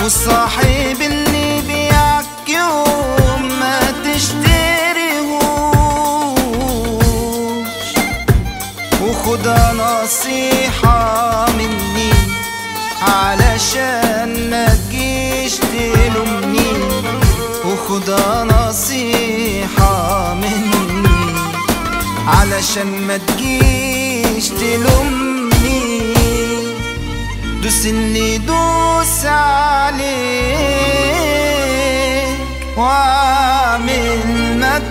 والصاحب اللي بيعك يوم ما تشتريهوش وخدها نصيحة مني علشان ما تجيش تلومني وخدها نصيحة مني علشان ما تجيش تلومني دوس اللي دوس عليك واعمل ما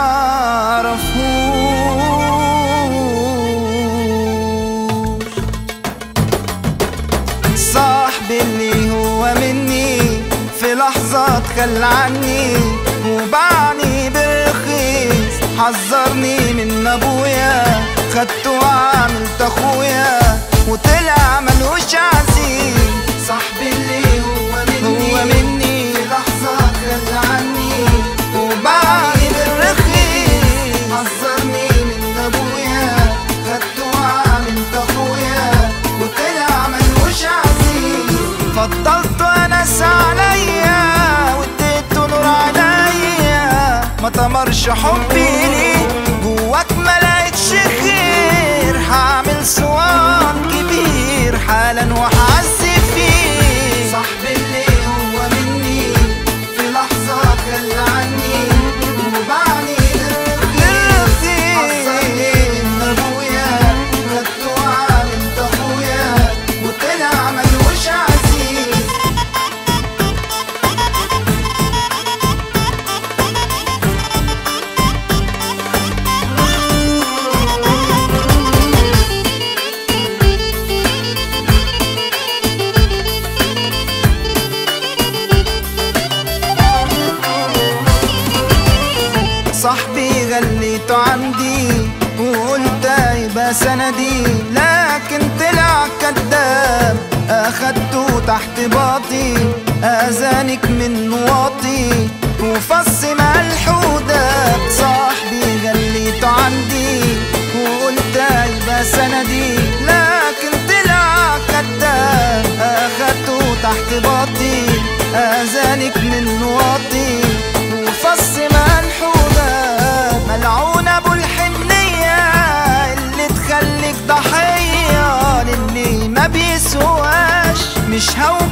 تعرفوش صاحبي اللي هو مني في لحظة تخلى عني وبعني بالرخيص حذرني من ابويا خدته وعملت اخويا وطلع ملوش عزيز صاحبي اللي هو مني هو مني في لحظة تخلى عني وبعني بالرخيص حذرني من ابويا خدته وعملت اخويا وطلع ملوش عزيز فضلت انس عليا واديته نور عليا ما تمرش حبي ليه جواك ما لقيتش خير هعمل صوان كبير حالا وهعزي فيه صاحبي اللي هو مني في لحظة خلى عني وبعني للرخيص حذرني من ابويا خدته وعملت اخويا وطلع ملوش عزيز صاحبي غليته عندي وقلت يبقى سندي لكن طلع كداب اخدته تحت باطي اذانك من واطي وفص ملح وداب صاحبي غليته عندي وقلت يبقى سندي لكن طلع كداب اخدته تحت باطي اذانك من واطي وفص ملح وداب ملعون ابو الحنية اللي تخليك ضحية للي ما بيسواش مش هو